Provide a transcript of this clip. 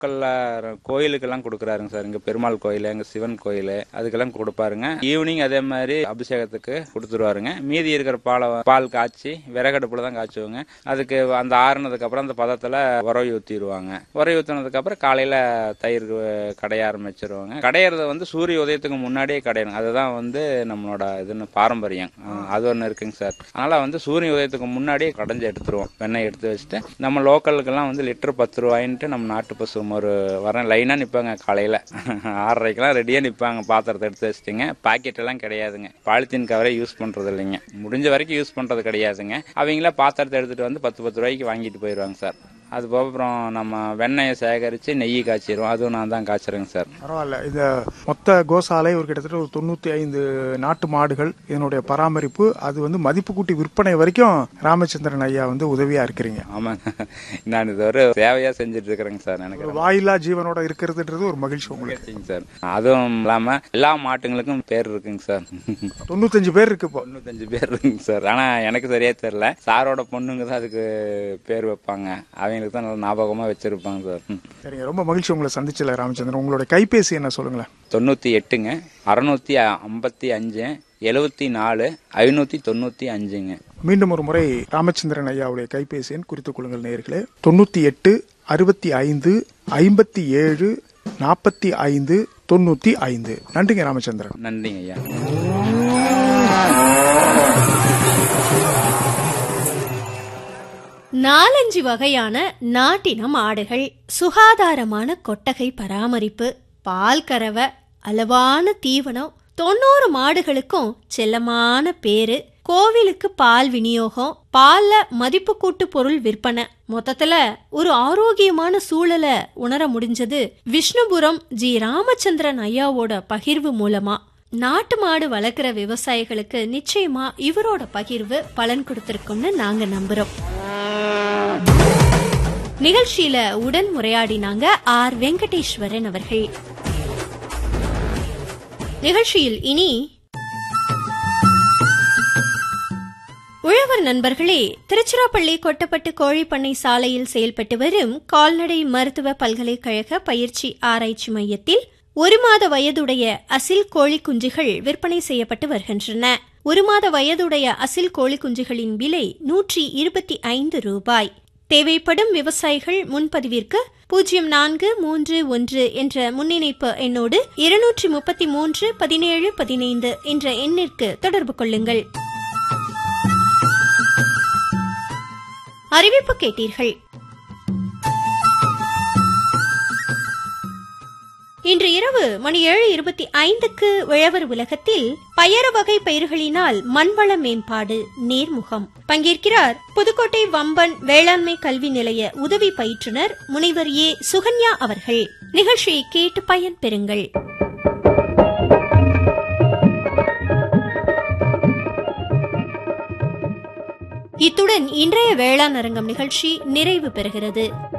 லோக்கல்ல கோயிலுக்கெல்லாம் கொடுக்குறாருங்க சார் இங்க பெருமாள் கோயில் எங்க சிவன் கோயில் அதுக்கெல்லாம் கொடுப்பாருங்க ஈவினிங் அதே மாதிரி அபிஷேகத்துக்கு கொடுத்துருவாருங்க மீதி இருக்கிற பாலை பால் காய்ச்சி விறகடுப்புல தான் காய்ச்சுவோங்க அதுக்கு அந்த ஆறுனதுக்கு அப்புறம் அந்த பதத்துல உரவி ஊத்திடுவாங்க உரவி ஊத்தினதுக்கு அப்புறம் காலையில தயிர் கடைய ஆரம்பிச்சிருவாங்க கடையிறது வந்து சூரிய உதயத்துக்கு முன்னாடியே கடையணும் அதுதான் வந்து நம்மளோட இதுன்னு பாரம்பரியம் அஹ் அது ஒன்று இருக்குங்க சார் அதனால வந்து சூரிய உதயத்துக்கு முன்னாடியே கடைஞ்சு எடுத்துருவோம் வெண்ணெய் எடுத்து வச்சுட்டு நம்ம லோக்கலுக்கெல்லாம் வந்து லிட்டர் பத்து ரூபாயின்ட்டு நம்ம நாட்டு பசு ஒரு வரேன் லைனாக நிற்பாங்க காலையில் ஆறரைக்கெல்லாம் ரெடியாக நிற்பாங்க பாத்திரத்தை எடுத்து வச்சுட்டுங்க பாக்கெட் எல்லாம் கிடையாதுங்க பாலித்தீன் கவரே யூஸ் பண்ணுறது இல்லைங்க முடிஞ்ச வரைக்கும் யூஸ் பண்ணுறது கிடையாதுங்க அவங்கள பாத்திரத்தை எடுத்துகிட்டு வந்து பத்து பத்து ரூபாய்க்கு வாங்கிட்டு போயிடுவாங்க சார் அது போக அப்புறம் நம்ம வெண்ணெயை சேகரித்து நெய் காய்ச்சிடுவோம் அதுவும் நான் தான் காய்ச்சிறேங்க சார் பரவாயில்ல இந்த மொத்த கோசாலை ஒரு கிட்டத்தட்ட ஒரு தொண்ணூத்தி ஐந்து நாட்டு மாடுகள் இதனுடைய பராமரிப்பு அது வந்து மதிப்பு கூட்டி விற்பனை வரைக்கும் ராமச்சந்திரன் ஐயா வந்து உதவியா இருக்கிறீங்க ஆமாங்க நான் இது ஒரு சேவையாக செஞ்சுட்டு இருக்கிறேங்க சார் எனக்கு ஒரு வாயில்லா ஜீவனோட இருக்கிறதுன்றது ஒரு மகிழ்ச்சி உங்களுக்கு சரிங்க சார் அதுவும் இல்லாம எல்லா மாட்டுங்களுக்கும் பேர் இருக்குங்க சார் தொண்ணூத்தஞ்சு பேர் இருக்கு இப்போ தொண்ணூத்தஞ்சு பேர் இருக்குங்க சார் ஆனா எனக்கு சரியா தெரியல சாரோட பொண்ணுங்க தான் அதுக்கு பேர் வைப்பாங்க அவங்களுக்கு தான் நல்லா ஞாபகமா வச்சிருப்பாங்க சார் ம். சரிங்க ரொம்ப மகிழ்ச்சி உங்களை சந்திச்சல ராமச்சந்திரன் உங்களுடைய கைபேசி என்ன சொல்லுங்களேன் தொண்ணூத்தி எட்டுங்க அறுநூத்தி ஐம்பத்தி அஞ்சு எழுவத்தி நாலு ஐநூத்தி தொண்ணூத்தி அஞ்சுங்க மீண்டும் ஒரு முறை ராமச்சந்திரன் ஐயாவுடைய கைபேசி எண் குறித்துக் கொள்ளுங்கள் நேயர்களே தொண்ணூத்தி எட்டு அறுபத்தி ஐந்து ஐம்பத்தி ஏழு நாற்பத்தி ஐந்து தொண்ணூத்தி ஐந்து நன்றிங்க ராமச்சந்திரன் நன்றிங்க ஐயா நாலஞ்சு வகையான நாட்டினம் ஆடுகள் சுகாதாரமான கொட்டகை பராமரிப்பு பால் கறவை அளவான தீவனம் தொண்ணூறு மாடுகளுக்கும் செல்லமான பேரு கோவிலுக்கு பால் விநியோகம் பால்ல மதிப்பு கூட்டு பொருள் விற்பனை மொத்தத்துல ஒரு ஆரோக்கியமான சூழலை உணர முடிஞ்சது விஷ்ணுபுரம் ஜி ராமச்சந்திரன் ஐயாவோட பகிர்வு மூலமா நாட்டு மாடு வளர்க்குற விவசாயிகளுக்கு நிச்சயமா இவரோட பகிர்வு பலன் கொடுத்திருக்கும்னு நாங்க நம்புறோம் நிகழ்ச்சியில உடன் உரையாடினாங்க ஆர் வெங்கடேஸ்வரன் அவர்கள் நிகழ்ச்சியில் இனி உழவர் நண்பர்களே திருச்சிராப்பள்ளி கொட்டப்பட்டு கோழிப்பண்ணை சாலையில் செயல்பட்டு வரும் கால்நடை மருத்துவ பல்கலைக்கழக பயிற்சி ஆராய்ச்சி மையத்தில் ஒரு மாத வயதுடைய அசில் கோழி குஞ்சுகள் விற்பனை செய்யப்பட்டு வருகின்றன ஒரு மாத வயதுடைய அசில் கோழி குஞ்சுகளின் விலை நூற்றி இருபத்தி ஐந்து ரூபாய் தேவைப்படும் விவசாயிகள் முன்பதிவிற்கு பூஜ்ஜியம் நான்கு மூன்று ஒன்று என்ற முன்னிணைப்பு எண்ணோடு இருநூற்றி முப்பத்தி மூன்று பதினேழு பதினைந்து என்ற எண்ணிற்கு தொடர்பு கொள்ளுங்கள் அறிவிப்பு கேட்டீர்கள் இன்று இரவு மணி ஏழு இருபத்தி ஐந்துக்கு உழவர் உலகத்தில் பயறு வகை பயிர்களினால் மண்வள மேம்பாடு நேர்முகம் பங்கேற்கிறார் புதுக்கோட்டை வம்பன் வேளாண்மை கல்வி நிலைய உதவி பயிற்றுனர் முனைவர் ஏ சுகன்யா அவர்கள் நிகழ்ச்சியை கேட்டு பயன் பெறுங்கள் இத்துடன் இன்றைய வேளாண் அரங்கம் நிகழ்ச்சி நிறைவு பெறுகிறது